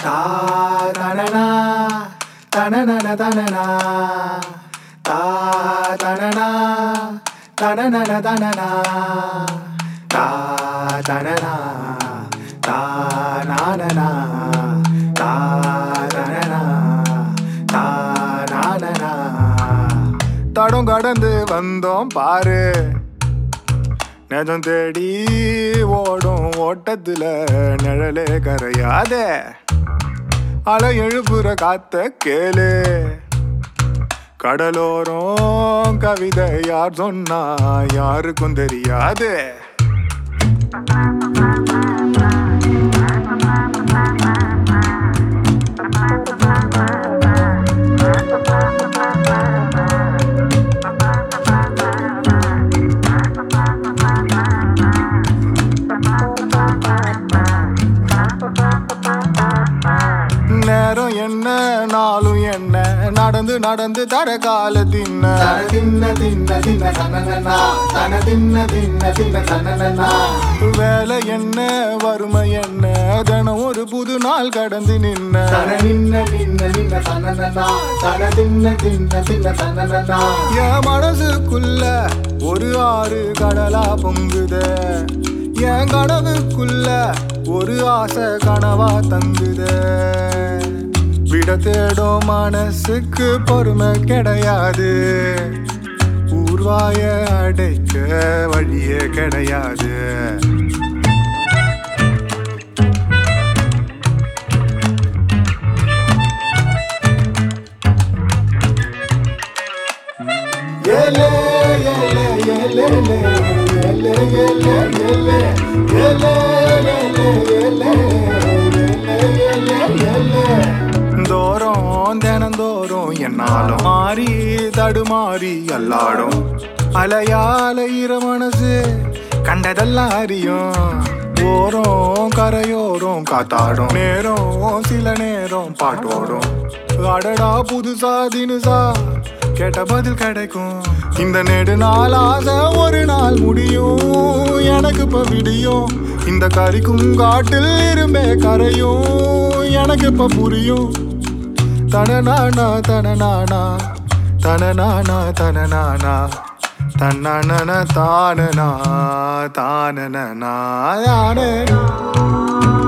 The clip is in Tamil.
தா தனனா தனனன தனனா தா தனனா தனனன தனனா தா தனனா தா நானனா தா தனனா தா நானனா தடம் கடந்து வந்தோம் பாரு நெஜம் தேடி ஓடும் ஓட்டத்துல நிழலே கரையாதே அலை எழுப்புற காத்த கேளு கடலோரம் கவிதை யார் சொன்னா யாருக்கும் தெரியாது நேரம் என்ன நாளும் என்ன நடந்து நடந்து தர கால தின்ன தின்ன தின்ன தின்ன தனனனா தன தின்ன தின்ன தின்ன தனனனா வேலை என்ன வறுமை என்ன தினம் ஒரு புது நாள் கடந்து நின்ன தன நின்ன நின்ன நின்ன தனனனா தன தின்ன தின்ன தின்ன தனனனா என் மனசுக்குள்ள ஒரு ஆறு கடலா பொங்குதே என் கனவுக்குள்ள ஒரு ஆசை கனவா தங்குதே விட தேடும் மனசுக்கு பொறுமை கிடையாது ஊர்வாய அடைக்க வழியே கிடையாது ஏலே ஏலே ஏலே ஏலே ஏலே ஏலே ஏலே ஏலே ஏலே ஏலே ஏலே தோறும் தினந்தோறும் என்னாலும் மாறி தடுமாறி எல்லாடும் அலையால ஈர மனசு கண்டதெல்லாம் அறியும் ஓரம் கரையோரம் காத்தாடும் நேரம் சில நேரம் பாட்டோடும் அடடா புதுசா தினுசா கேட்ட பதில் கிடைக்கும் இந்த நெடு நாள் ஆசை ஒரு நாள் முடியும் எனக்கு இப்ப விடியும் இந்த கறிக்கும் காட்டில் இரும்பே கரையும் எனக்கு இப்ப புரியும் தனநானா தனநானா தனநானா தனநானா தன்னன தானனா தானனா தானனா